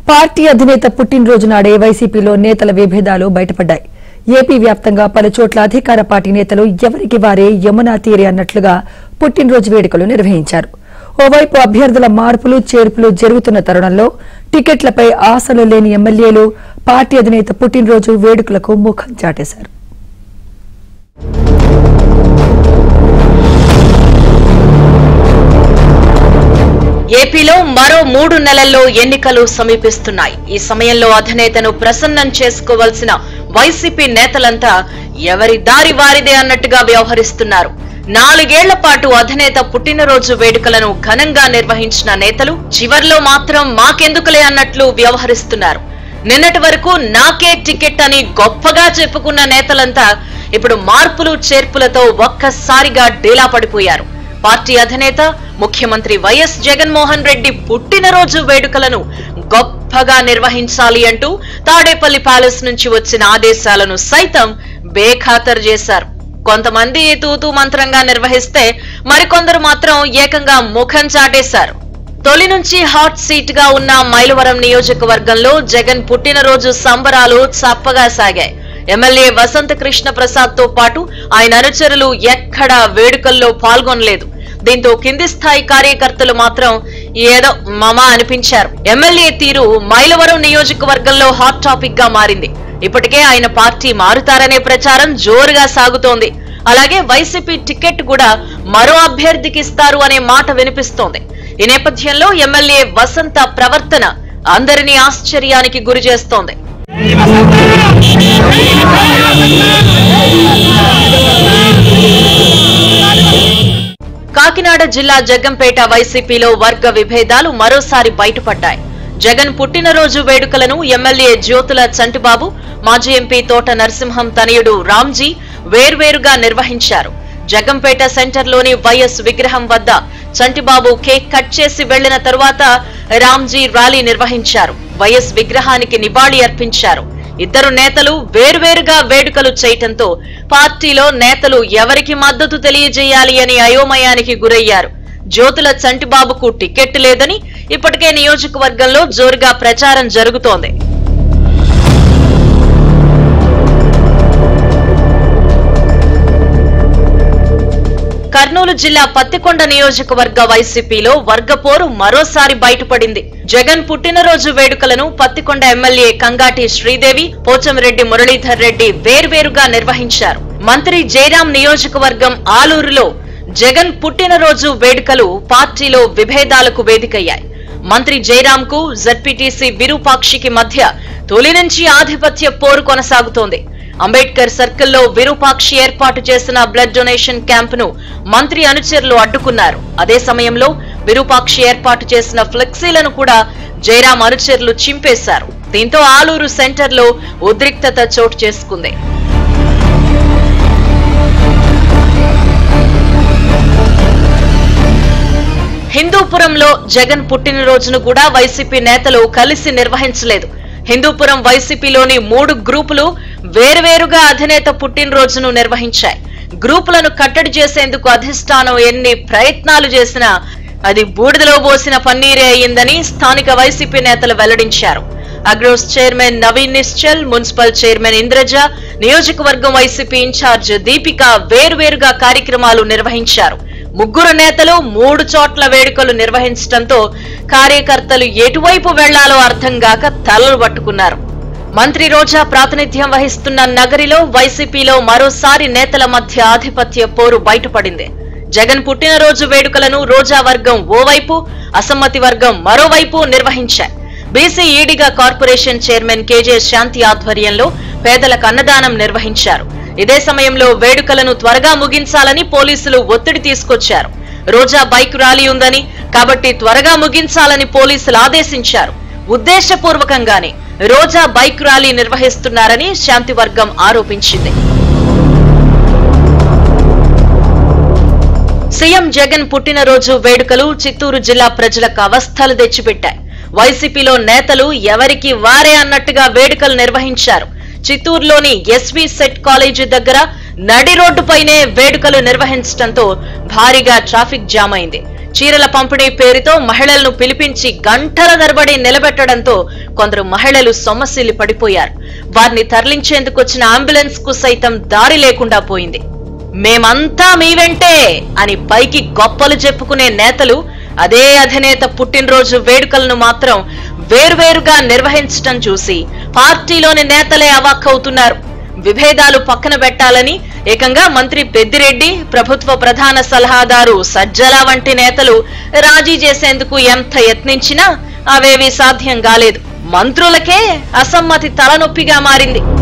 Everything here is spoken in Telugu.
పార్టీ అధినేత పుట్టినరోజు నాడే వైసీపీలో నేతల విభేదాలు బయటపడ్డాయి ఏపీ వ్యాప్తంగా పలు చోట్ల అధికార పార్టీ నేతలు ఎవరికి వారే యమునా తీరే అన్నట్లుగా పుట్టినరోజు వేడుకలు నిర్వహించారు ఓవైపు అభ్యర్థుల మార్పులు చేర్పులు జరుగుతున్న తరుణంలో టికెట్లపై ఆశలు లేని ఎమ్మెల్యేలు పార్టీ అధినేత పుట్టినరోజు వేడుకలకు ముఖం చాటేశారు ఏపీలో మరో మూడు నెలల్లో ఎన్నికలు సమీపిస్తున్నాయి ఈ సమయంలో అధినేతను ప్రసన్నం చేసుకోవాల్సిన వైసీపీ నేతలంతా ఎవరి దారి వారిదే అన్నట్టుగా వ్యవహరిస్తున్నారు నాలుగేళ్ల పాటు అధినేత పుట్టినరోజు వేడుకలను ఘనంగా నిర్వహించిన నేతలు చివర్లో మాత్రం మాకెందుకులే అన్నట్లు వ్యవహరిస్తున్నారు నిన్నటి వరకు నాకే టికెట్ అని గొప్పగా చెప్పుకున్న నేతలంతా ఇప్పుడు మార్పులు చేర్పులతో ఒక్కసారిగా డీలా పడిపోయారు పార్టీ అధినేత ముఖ్యమంత్రి వైఎస్ జగన్మోహన్ రెడ్డి పుట్టినరోజు వేడుకలను గొప్పగా నిర్వహించాలి అంటూ తాడేపల్లి ప్యాలెస్ నుంచి వచ్చిన ఆదేశాలను సైతం బేఖాతరు చేశారు కొంతమంది తూతూ మంత్రంగా నిర్వహిస్తే మరికొందరు మాత్రం ఏకంగా ముఖం చాటేశారు తొలి నుంచి హాట్ సీట్ గా ఉన్న మైలవరం నియోజకవర్గంలో జగన్ పుట్టినరోజు సంబరాలు చప్పగా సాగాయి ఎమ్మెల్యే వసంత కృష్ణ ప్రసాద్ తో పాటు ఆయన అనుచరులు ఎక్కడా వేడుకల్లో పాల్గొనలేదు దీంతో కింది స్థాయి కార్యకర్తలు మాత్రం ఏదో మమ అనిపించారు ఎమ్మెల్యే తీరు మైలవరం నియోజకవర్గంలో హాట్ టాపిక్ గా మారింది ఇప్పటికే ఆయన పార్టీ మారుతారనే ప్రచారం జోరుగా సాగుతోంది అలాగే వైసీపీ టికెట్ కూడా మరో అభ్యర్థికి ఇస్తారు అనే మాట వినిపిస్తోంది ఈ నేపథ్యంలో ఎమ్మెల్యే వసంత ప్రవర్తన అందరినీ ఆశ్చర్యానికి గురి చేస్తోంది కాకినాడ జిల్లా జగ్గంపేట వైసీపీలో వర్గ విభేదాలు మరోసారి బయటపడ్డాయి జగన్ పుట్టినరోజు వేడుకలను ఎమ్మెల్యే జ్యోతుల చంటిబాబు మాజీ ఎంపీ తోట నరసింహం తనయుడు రామ్జీ వేర్వేరుగా నిర్వహించారు జగ్గంపేట సెంటర్లోని వైఎస్ విగ్రహం వద్ద చంటిబాబు కేక్ కట్ చేసి వెళ్లిన తరువాత రామ్జీ ర్యాలీ నిర్వహించారు వైఎస్ విగ్రహానికి నివాళి అర్పించారు ఇద్దరు నేతలు వేర్వేరుగా వేడుకలు చేయటంతో పార్టీలో నేతలు ఎవరికి మద్దతు తెలియజేయాలి అని అయోమయానికి గురయ్యారు జ్యోతుల చంటిబాబుకు టికెట్ లేదని ఇప్పటికే నియోజకవర్గంలో జోరుగా ప్రచారం జరుగుతోంది కర్నూలు జిల్లా పత్తికొండ నియోజకవర్గ వైసీపీలో వర్గపోరు మరోసారి బయటపడింది జగన్ పుట్టినరోజు వేడుకలను పత్తికొండ ఎమ్మెల్యే కంగాటి శ్రీదేవి పోచంరెడ్డి మురళీధర్ రెడ్డి వేర్వేరుగా నిర్వహించారు మంత్రి జయరాం నియోజకవర్గం ఆలూరులో జగన్ పుట్టినరోజు వేడుకలు పార్టీలో విభేదాలకు వేదికయ్యాయి మంత్రి జయరాం కు జడ్పీటీసీ విరూపాక్షికి మధ్య తొలి నుంచి ఆధిపత్య పోరు కొనసాగుతోంది అంబేద్కర్ సర్కిల్లో విరూపాక్షి ఏర్పాటు చేసిన బ్లడ్ డొనేషన్ క్యాంప్ ను మంత్రి అనుచరులు అడ్డుకున్నారు అదే సమయంలో విరూపాక్షి ఏర్పాటు చేసిన ఫ్లెక్సీలను కూడా జయరాం అనుచరులు చింపేశారు దీంతో ఆలూరు సెంటర్లో ఉద్రిక్తత చోటు చేసుకుంది హిందూపురంలో జగన్ పుట్టినరోజును కూడా వైసీపీ నేతలు కలిసి నిర్వహించలేదు హిందూపురం వైసీపీలోని మూడు గ్రూపులు వేరువేరుగా అధినేత పుట్టినరోజును నిర్వహించాయి గ్రూపులను కట్టడి చేసేందుకు అధిష్టానం ఎన్ని ప్రయత్నాలు చేసినా అది బూడిదలో పోసిన పన్నీరే అయ్యిందని స్థానిక వైసీపీ నేతలు వెల్లడించారు Agros chairman Naveen Nischal municipal chairman Indraja నియోజకవర్గం వైసీపీ ఇన్ఛార్జ్ దీపిక వేర్వేరుగా కార్యక్రమాలు నిర్వహించారు ముగ్గురు నేతలు మూడు చోట్ల వేడుకలు నిర్వహించడంతో కార్యకర్తలు ఎటువైపు వెళ్లాలో అర్థం గాక తలలు పట్టుకున్నారు మంత్రి రోజా ప్రాతినిధ్యం వహిస్తున్న నగరిలో వైసీపీలో మరోసారి నేతల మధ్య ఆధిపత్య పోరు బయటపడింది జగన్ పుట్టినరోజు వేడుకలను రోజా వర్గం ఓవైపు అసమ్మతి వర్గం మరోవైపు నిర్వహించాయి BC Ediga corporation chairman KJ Shanti ఆధ్వర్యంలో పేదలకు అన్నదానం నిర్వహించారు ఇదే సమయంలో వేడుకలను త్వరగా ముగించాలని పోలీసులు ఒత్తిడి తీసుకొచ్చారు రోజా బైక్ ర్యాలీ ఉందని కాబట్టి త్వరగా ముగించాలని పోలీసులు ఆదేశించారు ఉద్దేశపూర్వకంగానే రోజా బైక్ ర్యాలీ నిర్వహిస్తున్నారని శాంతి వర్గం ఆరోపించింది సీఎం జగన్ పుట్టినరోజు వేడుకలు చిత్తూరు జిల్లా ప్రజలకు అవస్థలు తెచ్చిపెట్టాయి వైసీపీలో నేతలు ఎవరికి వారే అన్నట్టుగా వేడుకలు నిర్వహించారు చిత్తూరులోని ఎస్వి సెట్ కాలేజీ దగ్గర నడి రోడ్డుపైనే వేడుకలు నిర్వహించడంతో భారీగా ట్రాఫిక్ జామ్ అయింది చీరల పంపిణీ పేరుతో మహిళలను పిలిపించి గంటల తరబడి నిలబెట్టడంతో కొందరు మహిళలు సొమ్మసిల్లి పడిపోయారు వారిని తరలించేందుకు వచ్చిన అంబులెన్స్ కు సైతం దారి లేకుండా పోయింది మేమంతా మీ వెంటే అని పైకి గొప్పలు చెప్పుకునే నేతలు అదే అధినేత పుట్టినరోజు వేడుకలను మాత్రం వేర్వేరుగా నిర్వహించటం చూసి పార్టీలోని నేతలే అవాక్కవుతున్నారు విభేదాలు పక్కన పెట్టాలని ఏకంగా మంత్రి పెద్దిరెడ్డి ప్రభుత్వ ప్రధాన సలహాదారు సజ్జల వంటి నేతలు రాజీ చేసేందుకు ఎంత యత్నించినా అవేవి సాధ్యం కాలేదు మంత్రులకే అసమ్మతి తలనొప్పిగా మారింది